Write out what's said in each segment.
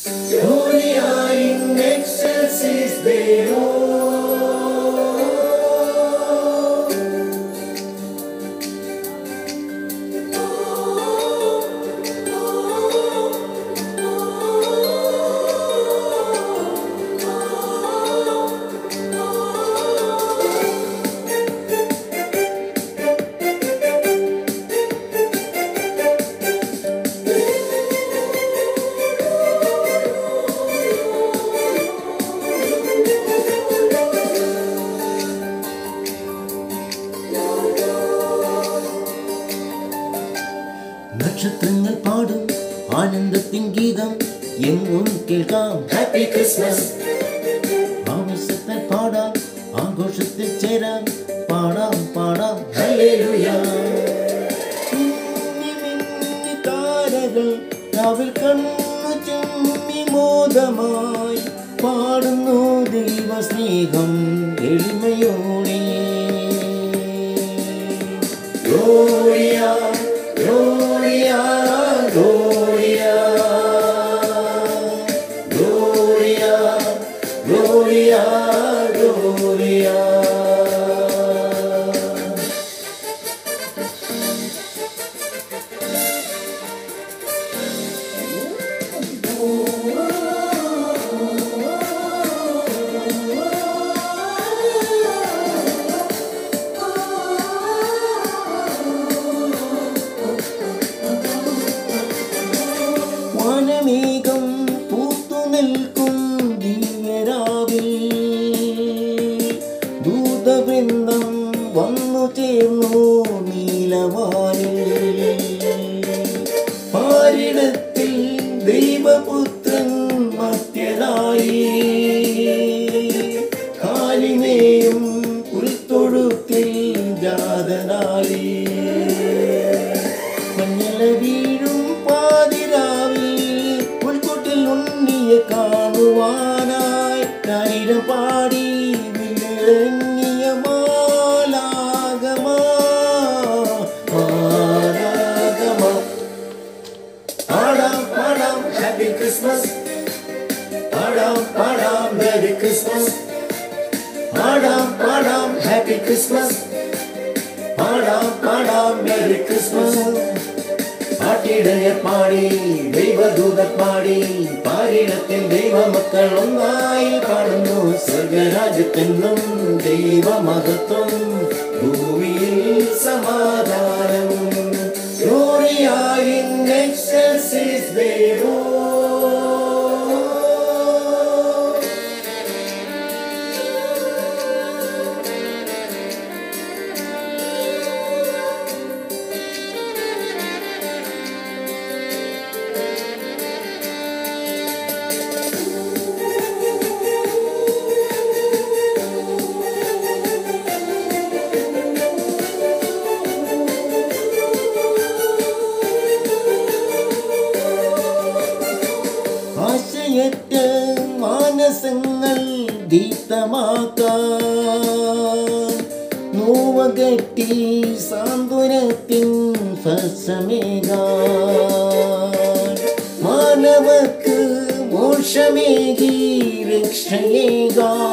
Gloria in excelsis Deo. നക്ഷത്രങ്ങൾ പാടും ആനന്ദത്തിൻ ഗീതം എങ്ങും കേൾക്കാം Happy Christmas. ആവശ്യത്തിൽ പാടാം ആഘോഷത്തിൽ ചേരാം പാടാം പാടാം Hallelujah. മിന്നി മിന്നി താരകൾ രാവിൽ കണ്ണു ചെമ്മി മോദമായി പാടുന്നു ദൈവസ്നേഹം എളിമയോടെ Gloria, Gloria, Gloria. Gloria, Gloria, Gloria. വാനമേഘം പൂത്തു നിൽക്കും ദിവ്യരാവിൽ ദൂതവൃന്ദം വന്നു ചേർന്നു നീലവാനിൽ പാരിടത്തിൽ ദൈവപുത്രൻ മധ്യനായി കാലിനെയും പുൽത്തൊഴുത്തിൽ ജാതനായി മഞ്ഞള വീഴും പാതിരാവിൽ പുൽക്കൂട്ടിൽ ഉണ്ണിയെ കാണുവാനായി ഞാനിടം പാടി വിളിറങ്ങിയ മാലാകമാ മാലാകമാ പാടാം പാടാം ഹാപ്പി ക്രിസ്മസ് പാടാം പാടാം മെരി ക്രിസ്മസ് പാടാം പാടാം ഹാപ്പി ക്രിസ്മസ് പാടാം പാടാം മെരി ക്രിസ്മസ് പാട്ടിടയർ പാടി ദൈവദൂതർ പാടി പാരിടത്തിൽ ദൈവമക്കൾ ഒന്നായി പാടുന്നു സ്വർഗരാജ്യത്തെന്നും ദൈവമഹത്വം ഭൂമിയിൽ സമാധാനം Gloria in excelsis Deo. ആശയറ്റ മാനസങ്ങൾ ദീപ്തമാക്കാൻ നോവകറ്റി സാന്ത്വനത്തിൻ സ്പർശമേകാൻ മാനവക്ക് മോക്ഷമേകി രക്ഷയേകാൻ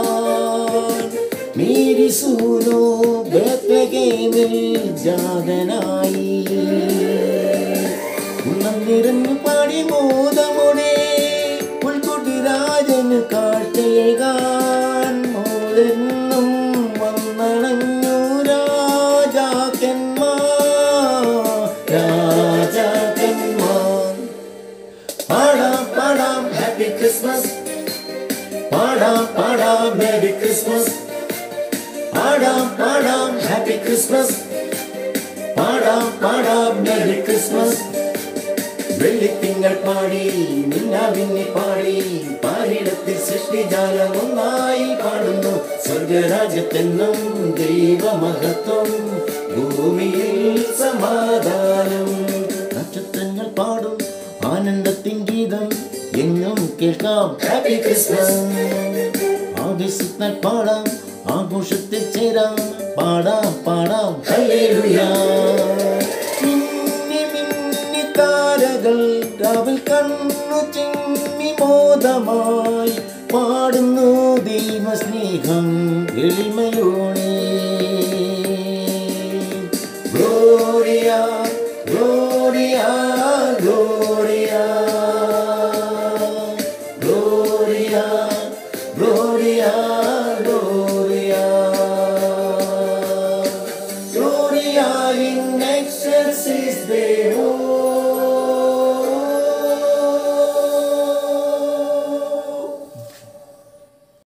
മേരി സൂനോ ബേത്ലഹേമിൽ ജാതനായി ഉള്ളം നിറഞ്ഞു പാടി മോദമോടെ പുൽക്കുട്ടി രാജന് കാഴ്ചയേകാൻ മോളെന്നും വന്നണഞ്ഞു രാജാക്കന്മാർ രാജാക്കന്മാർ പാടാം പാടാം ഹാപ്പി ക്രിസ്മസ് പാടാം പാടാം മെരി ക്രിസ്മസ് പാടാം പാടാം ഹാപ്പി ക്രിസ്മസ് പാടാം പാടാം മെരി ക്രിസ്മസ് വെള്ളിത്തിങ്കൾ പാടി മിന്നാവിന്നെ പാടി പാരിടത്തിൽ സൃഷ്ടിജാലം ഒന്നായി പാടുന്നു സ്വർഗരാജ്യത്തെന്നും ദൈവമഹത്വം ഭൂമിയിൽ സമാധാനം നക്ഷത്രങ്ങൾ പാടും ആനന്ദത്തിൻ ഗീതം എങ്ങും കേൾക്കാം ഹാപ്പി ക്രിസ്മസ് ആവശ്യത്തിൽ പാടാം ആഘോഷത്തിൽ ചേരാം പാടാം പാടാം ഹല്ലേലൂയ മിന്നി മിന്നി താരകൾ രാവിൽ കണ്ണു ചിമ്മി മോദമായി പാടുന്നു ദൈവസ്നേഹം എളിമയോണേ ഗ്ലോറിയ ഗ്ലോറിയ ഗ്ലോറിയ ഗ്ലോറിയ ഗ്ലോറിയ ഗ്ലോറിയ ഗ്ലോറിയ ഇൻ എക്സൽസിസ് ദേവോ